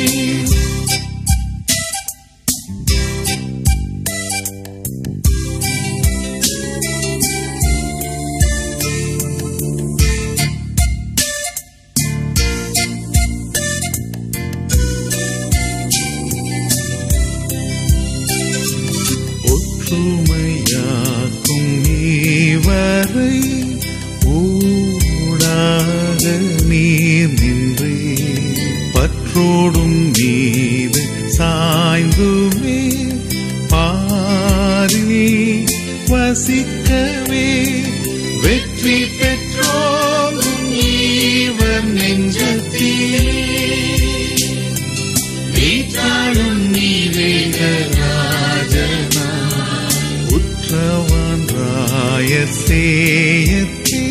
ஒற்றுமையாக்கும் நீவரை ஊடாக நீர் நின்றே பற்றோடும் மீது சாய்ந்துமே பாரில் வசிக்கவே வெற்றி பெற்றோரும் ஈவர் நெஞ்ச சேயத்தே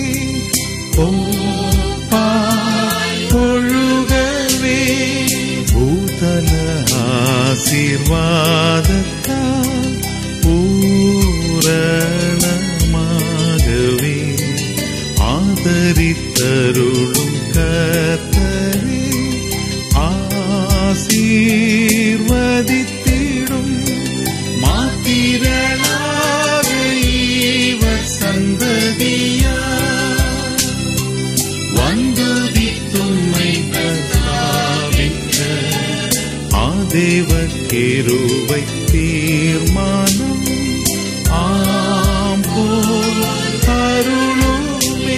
போப்பாய் ஒழுகவே பூதல ஆசீர்வாதத்தால் பூரணமாகவே ஆதரித்தருளும் கர்த்தரே ஆசீர்வதித்திடும் மாத்திரளாக இவர் சந்ததியா வந்துதித்தும்மை பிரஸ்தாபிக்க ஆதேவ கேருவை தீர்மானம் ஆம் போல் அருளுமே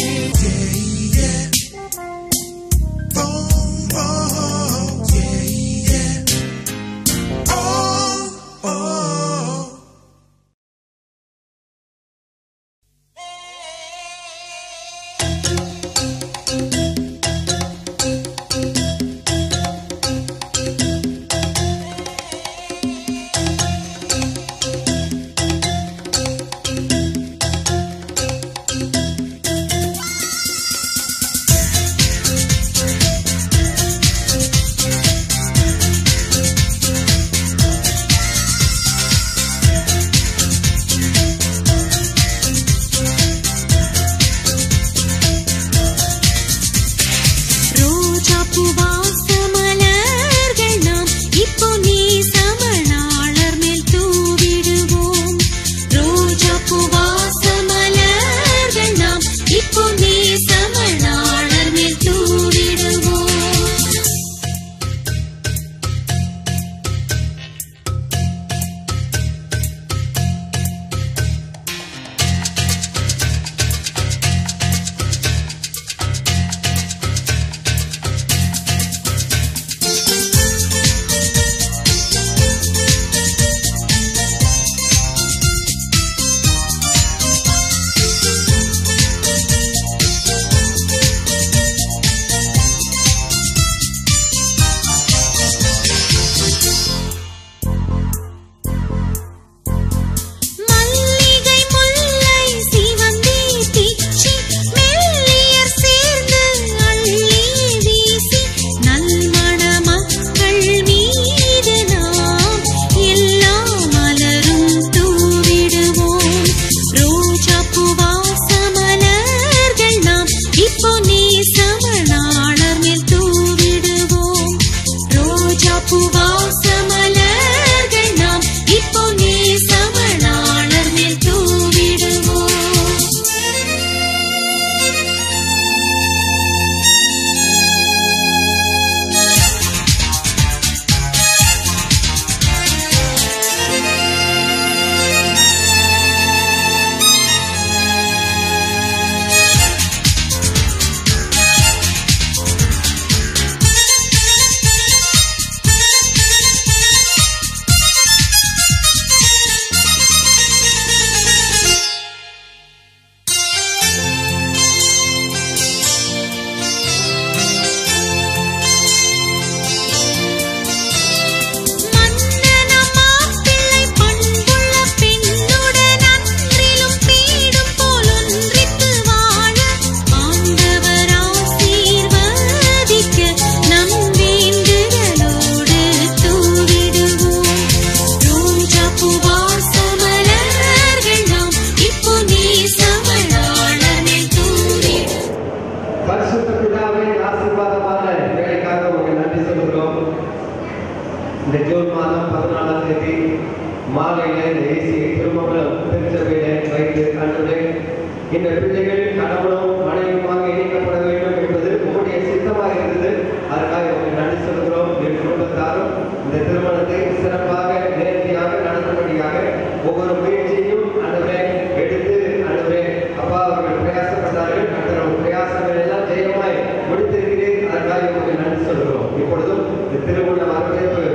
ரோஜா பூவாச மலர்கள் நாம் இப்போ நீ சமணாளர் மேல் தூவிடுவோம் ரோஜா பூவாச மலர்கள் நாம் இப்போ நீ சமணாளர் மேல் தூவிடுவோம் மல்லிகை முல்லை சிவந்தி பிச்சி மெல்லியர் சேர்ந்து அள்ளி வீசி நல்மண மக்கள் மீது நாம் எல்லா மலரும் தூவிடுவோம் ரோஜா பூவாச மலர்கள் நாம் இப்போ நீ சமணாளர் மேல் தூவிடுவோம் ரோஜா பூவாச மலர்கள் நாம் இப்போ நீ சமணாளர் மேல் தூவிடுவோம் மன்னனம் மாப்பிள்ளை பண்புள்ள பெண்ணுடன் அன்றிலும் பீடும் போல் ஒன்றித்து வாழ ஆண்டவர் ஆசீர்வதிக்க நம் வேண்டுதலோடு தூவிடுவோம் ரோஜா பூவாச மலர்கள் நாம் இப்போ நீ சமணாளனை தூவிடுவோம்
பரிசுத்த பிதாவின் ஆசீர்வாதமான வேலைக்காக உங்களுக்கு நன்றி சொல்கிறோம் இந்த ஜூன் மாதம் பதினாலாம் தேதி மாலையில இந்த ஏசியை திருமணம் திருச்சபையில வைத்து ஆண்டவரே இந்த பிள்ளைகள் கணவனும் மனைவியுமாக இணைக்கப்பட வேண்டும் என்பது உங்களுடைய சித்தமாக இருந்தது அதற்காக உங்களுக்கு நன்றி சொல்கிறோம் என் குடும்பத்தாரும் இந்த திருமணத்தை சிறப்பாக நேர்த்தியாக நடத்தும்படியாக ஒவ்வொரு முயற்சியையும் ஆண்டவரே எடுத்து ஆண்டவரே அப்பா அவர்கள் பிரயாசப்பட்டார்கள் அந்த பிரயாசங்கள் எல்லாம் ஜெயமாய் முடித்திருக்கிறேன் அதற்காக உங்களுக்கு நன்றி சொல்கிறோம் இப்பொழுதும் இந்த திருமண வரவேற்பு